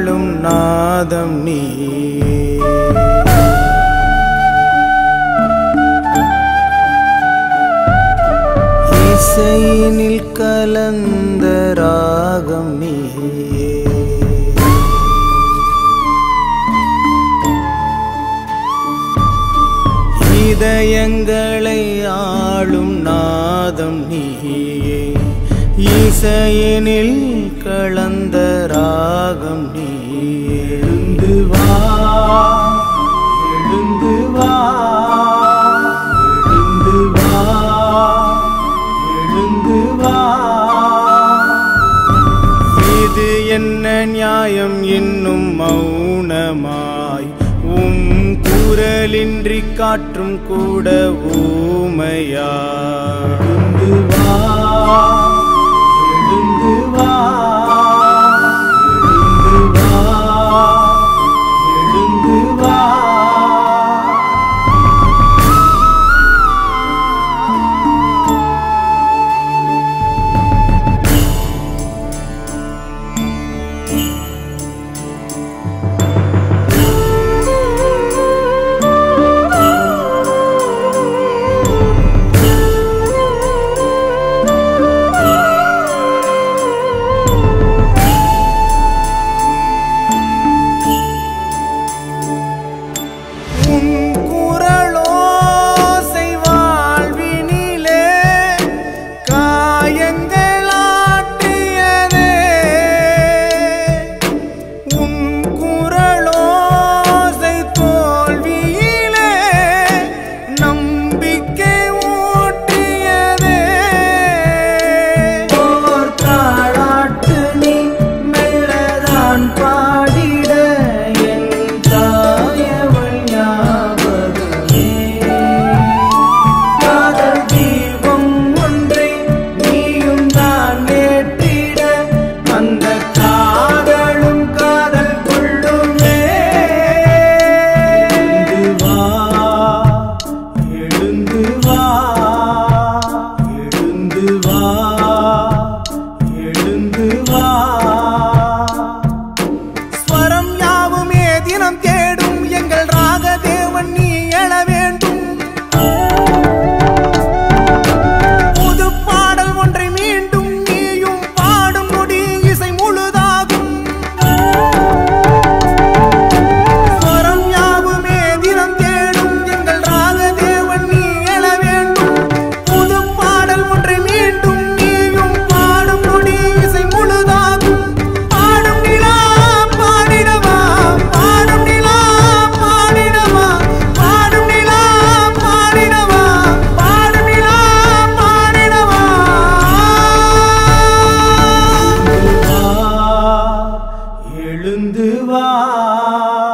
ஆளும் நாதம் நீயே இசையினில் கலந்த ராகம் நீயே இதயங்களை ஆளும் நாதம் நீயே இசையினில் கலந்த ராகம் நீயே எழுந்து வா எழுந்து வா எழுந்து வா எழுந்து வா இது என்ன நியாயம் என்னும் மௌனமாய் உம் குரலின்றி காற்றும் கூட ஊமையா எழுந்து வா எழுந்து வா எழுந்து வா எழுந்து வா உன் குரலோசை வாழ்வினிலே காயங்களாற்றியதே உன் குரலோசை தோல்வியிலே நம்பிக்கை ஊற்றியதே ஓர் தாளாட்டு நீ மெல்லதான் பாடிட என் தாயவள் ஞாபகமே காதல் தீபம் ஒன்றை நீயும் தான் ஏற்றிட அந்த காதலும் காதல் கொள்ளுமே எழுந்து வா எழுந்து வா எழுந்து வா ஸ்வரம் யாவுமே தினம் தேடும் எங்கள் ராக தேவன் நீ எழ வேண்டும் புது பாடல் ஒன்றை மீண்டும் நீயும் பாடும் நொடி இசை முழுதாகும் ஸ்வரம் யாவுமே தினம் தேடும் எங்கள் ராக தேவன் நீ எழ வேண்டும் புது பாடல் ஒன்றை மீண்டும் நீயும் பாடும் நொடி இசை முழுதாகும் பாடும் நிலா பாடிடவா பாடும் நிலா பாடிடவா பாடும் நிலா பாடிடவா பாடும் நிலா பாடிடவா எழுந்து வா